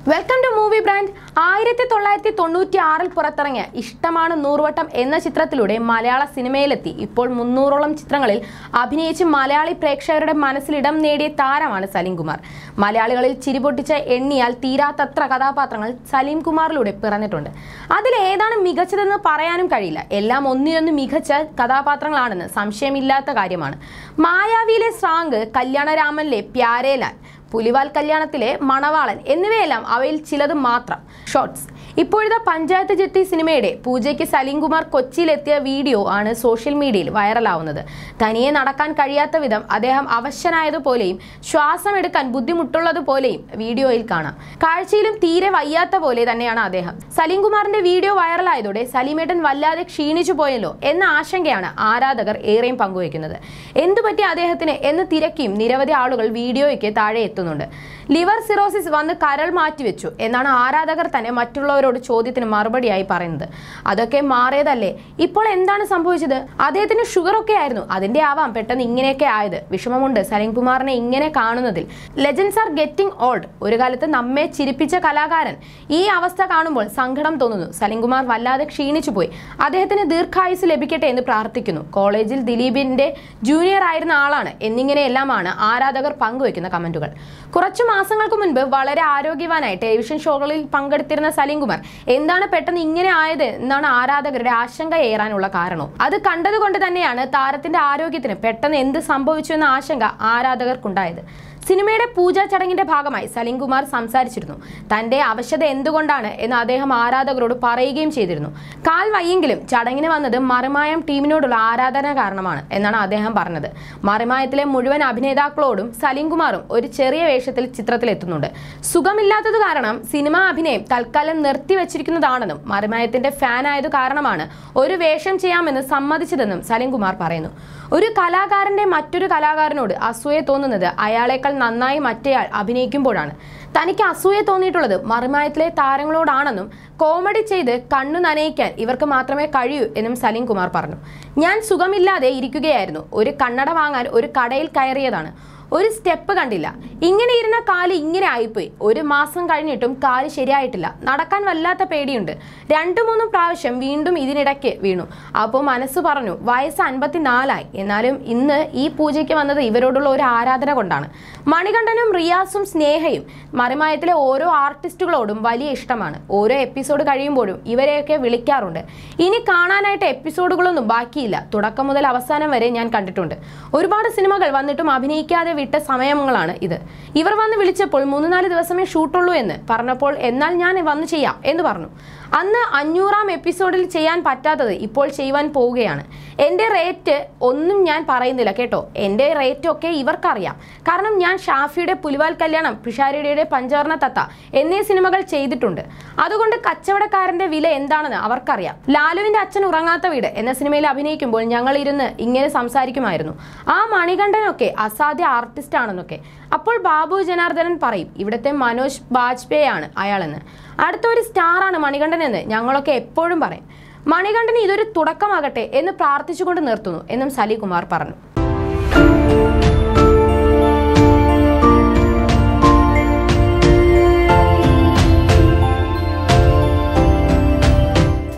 welcome to movie brand ആയിരത്തി തൊള്ളായിരത്തി തൊണ്ണൂറ്റി ആറിൽ പുറത്തിറങ്ങിയ ഇഷ്ടമാണ് നൂറുവട്ടം എന്ന ചിത്രത്തിലൂടെ മലയാള സിനിമയിലെത്തി ഇപ്പോൾ മുന്നൂറോളം ചിത്രങ്ങളിൽ അഭിനയിച്ച് മലയാളി പ്രേക്ഷകരുടെ മനസ്സിലിടം നേടിയ താരമാണ് സലീം കുമാർ മലയാളികളിൽ ചിരിപൊട്ടിച്ച എണ്ണിയാൽ തീരാത്തത്ര കഥാപാത്രങ്ങൾ സലീം കുമാറിലൂടെ പിറന്നിട്ടുണ്ട് അതിൽ ഏതാണ് മികച്ചതെന്ന് പറയാനും കഴിയില്ല എല്ലാം ഒന്നിനൊന്ന് മികച്ച കഥാപാത്രങ്ങളാണെന്ന് സംശയമില്ലാത്ത കാര്യമാണ് മായാവിയിലെ സ്രാങ്ക് കല്യാണരാമനിലെ പ്യാരേലാൽ പുലിവാൽ കല്യാണത്തിലെ മണവാളൻ എന്നിവയെല്ലാം അവയിൽ ചിലത് മാത്രം ഷോർട്സ് ഇപ്പോഴത്തെ പഞ്ചായത്ത് ജെട്ടി സിനിമയുടെ പൂജയ്ക്ക് സലീം കുമാർ കൊച്ചിയിലെത്തിയ വീഡിയോ ആണ് സോഷ്യൽ മീഡിയയിൽ വൈറലാവുന്നത് തനിയെ നടക്കാൻ കഴിയാത്ത വിധം അദ്ദേഹം അവശനായതുപോലെയും ശ്വാസം എടുക്കാൻ ബുദ്ധിമുട്ടുള്ളതുപോലെയും വീഡിയോയിൽ കാണാം കാഴ്ചയിലും തീരെ വയ്യാത്ത പോലെ തന്നെയാണ് അദ്ദേഹം സലീം കുമാറിന്റെ വീഡിയോ വൈറലായതോടെ സലീമേട്ടൻ വല്ലാതെ ക്ഷീണിച്ചു പോയല്ലോ എന്ന ആശങ്കയാണ് ആരാധകർ ഏറെയും പങ്കുവയ്ക്കുന്നത് എന്തുപറ്റി അദ്ദേഹത്തിന് എന്ന് തിരക്കിയും നിരവധി ആളുകൾ വീഡിയോയ്ക്ക് താഴെ എത്തുന്നുണ്ട് ലിവർ സിറോസിസ് വന്ന് കരൾ മാറ്റിവെച്ചു എന്നാണ് ആരാധകർ തന്നെ മറ്റുള്ളവരോട് ചോദ്യത്തിന് മറുപടിയായി പറയുന്നത് അതൊക്കെ മാറിയതല്ലേ ഇപ്പോൾ എന്താണ് സംഭവിച്ചത് അദ്ദേഹത്തിന് ഷുഗർ ഒക്കെ ആയിരുന്നു അതിന്റെ ആവാം പെട്ടെന്ന് ഇങ്ങനെയൊക്കെ ആയത് വിഷമമുണ്ട് സലീം കുമാറിനെ ഇങ്ങനെ കാണുന്നതിൽ ലെജൻസ് ആർ ഗെറ്റിംഗ് ഓൾഡ് ഒരു കാലത്ത് നമ്മെ ചിരിപ്പിച്ച കലാകാരൻ ഈ അവസ്ഥ കാണുമ്പോൾ സങ്കടം തോന്നുന്നു സലീം കുമാർ വല്ലാതെ ക്ഷീണിച്ചു പോയി അദ്ദേഹത്തിന് ദീർഘായുസ് ലഭിക്കട്ടെ എന്ന് പ്രാർത്ഥിക്കുന്നു കോളേജിൽ ദിലീപിന്റെ ജൂനിയർ ആയിരുന്ന ആളാണ് എന്നിങ്ങനെയെല്ലാമാണ് ആരാധകർ പങ്കുവെക്കുന്ന കമന്റുകൾ കുറച്ചു മാസങ്ങൾക്ക് മുൻപ് വളരെ ആരോഗ്യവാനായി ടെലിവിഷൻ ഷോകളിൽ പങ്കെടുത്തിരുന്ന സലീം കുമാർ എന്താണ് പെട്ടെന്ന് ഇങ്ങനെ ആയത് എന്നാണ് ആരാധകരുടെ ആശങ്ക ഏറാനുള്ള കാരണവും അത് കണ്ടതുകൊണ്ട് തന്നെയാണ് താരത്തിന്റെ ആരോഗ്യത്തിന് പെട്ടെന്ന് എന്ത് സംഭവിച്ചു എന്ന ആശങ്ക ആരാധകർക്കുണ്ടായത് സിനിമയുടെ പൂജാ ചടങ്ങിന്റെ ഭാഗമായി സലീം കുമാർ സംസാരിച്ചിരുന്നു തന്റെ അവശത എന്തുകൊണ്ടാണ് എന്ന് അദ്ദേഹം ആരാധകരോട് പറയുകയും ചെയ്തിരുന്നു കാൽ വയ്യെങ്കിലും ചടങ്ങിന് വന്നത് മറിമായം ടീമിനോടുള്ള ആരാധന കാരണമാണ് എന്നാണ് അദ്ദേഹം പറഞ്ഞത് മറിമായത്തിലെ മുഴുവൻ അഭിനേതാക്കളോടും സലീം കുമാറും ഒരു ചെറിയ വേഷത്തിൽ ചിത്രത്തിലെത്തുന്നുണ്ട് സുഖമില്ലാത്തത് കാരണം സിനിമാ അഭിനയം തൽക്കാലം നിർത്തിവെച്ചിരിക്കുന്നതാണെന്നും മറിമായത്തിന്റെ ഫാൻ ആയത് കാരണമാണ് ഒരു വേഷം ചെയ്യാമെന്ന് സമ്മതിച്ചതെന്നും സലീം കുമാർ പറയുന്നു ഒരു കലാകാരന്റെ മറ്റൊരു കലാകാരനോട് അസൂയ തോന്നുന്നത് അയാളെക്കാൾ നന്നായി മറ്റേയാൾ അഭിനയിക്കുമ്പോഴാണ് തനിക്ക് അസൂയ തോന്നിയിട്ടുള്ളത് മറിമായത്തിലെ താരങ്ങളോടാണെന്നും കോമഡി ചെയ്ത് കണ്ണു നനയിക്കാൻ ഇവർക്ക് മാത്രമേ കഴിയൂ എന്നും സലീം കുമാർ പറഞ്ഞു ഞാൻ സുഖമില്ലാതെ ഇരിക്കുകയായിരുന്നു ഒരു കണ്ണട വാങ്ങാൻ ഒരു കടയിൽ കയറിയതാണ് ഒരു സ്റ്റെപ്പ് കണ്ടില്ല ഇങ്ങനെ ഇരുന്ന കാല് ഇങ്ങനെ ആയിപ്പോയി ഒരു മാസം കഴിഞ്ഞിട്ടും കാല് ശരിയായിട്ടില്ല നടക്കാൻ വല്ലാത്ത പേടിയുണ്ട് രണ്ടു മൂന്നും പ്രാവശ്യം വീണ്ടും ഇതിനിടയ്ക്ക് വീണു അപ്പോൾ മനസ്സ് പറഞ്ഞു വയസ്സ് അൻപത്തിനാലായി എന്നാലും ഇന്ന് ഈ പൂജയ്ക്ക് വന്നത് ഇവരോടുള്ള ഒരു ആരാധന കൊണ്ടാണ് മണികണ്ഠനും റിയാസും സ്നേഹയും മറിമായത്തിലെ ഓരോ ആർട്ടിസ്റ്റുകളോടും വലിയ ഇഷ്ടമാണ് ഓരോ എപ്പിസോഡ് കഴിയുമ്പോഴും ഇവരെയൊക്കെ വിളിക്കാറുണ്ട് ഇനി കാണാനായിട്ട് എപ്പിസോഡുകളൊന്നും ബാക്കിയില്ല തുടക്കം മുതൽ അവസാനം വരെ ഞാൻ കണ്ടിട്ടുണ്ട് ഒരുപാട് സിനിമകൾ വന്നിട്ടും അഭിനയിക്കാതെ വിട്ട സമയങ്ങളാണ് ഇത് ഇവർ വന്ന് വിളിച്ചപ്പോൾ മൂന്ന് നാല് ദിവസമേ ഷൂട്ടുള്ളൂ എന്ന് പറഞ്ഞപ്പോൾ എന്നാൽ ഞാൻ വന്ന് ചെയ്യാം എന്ന് പറഞ്ഞു അന്ന് അഞ്ഞൂറാം എപ്പിസോഡിൽ ചെയ്യാൻ പറ്റാത്തത് ഇപ്പോൾ ചെയ്യുവാൻ പോവുകയാണ് എൻ്റെ റേറ്റ് ഒന്നും ഞാൻ പറയുന്നില്ല കേട്ടോ എൻ്റെ റേറ്റ് ഒക്കെ ഇവർക്കറിയാം കാരണം ഞാൻ ഷാഫിയുടെ പുലിവാൽ കല്യാണം പിഷാരിയുടെ പഞ്ചവർണ തത്ത എന്നീ സിനിമകൾ ചെയ്തിട്ടുണ്ട് അതുകൊണ്ട് കച്ചവടക്കാരന്റെ വില എന്താണെന്ന് അവർക്കറിയാം ലാലുവിന്റെ അച്ഛൻ ഉറങ്ങാത്ത വീട് എന്ന സിനിമയിൽ അഭിനയിക്കുമ്പോൾ ഞങ്ങൾ ഇരുന്ന് ഇങ്ങനെ സംസാരിക്കുമായിരുന്നു ആ മണികണ്ഠനൊക്കെ അസാധ്യ ആർട്ടിസ്റ്റ് ആണെന്നൊക്കെ അപ്പോൾ ബാബു ജനാർദ്ദനൻ പറയും ഇവിടുത്തെ മനോജ് ബാജ്പേയി ആണ് അയാളെന്ന് അടുത്ത ഒരു സ്റ്റാറാണ് മണികണ്ഠൻ എന്ന് ഞങ്ങളൊക്കെ എപ്പോഴും പറയും മണികണ്ഠന് ഇതൊരു തുടക്കമാകട്ടെ എന്ന് പ്രാർത്ഥിച്ചുകൊണ്ട് നിർത്തുന്നു എന്നും സലികുമാർ പറഞ്ഞു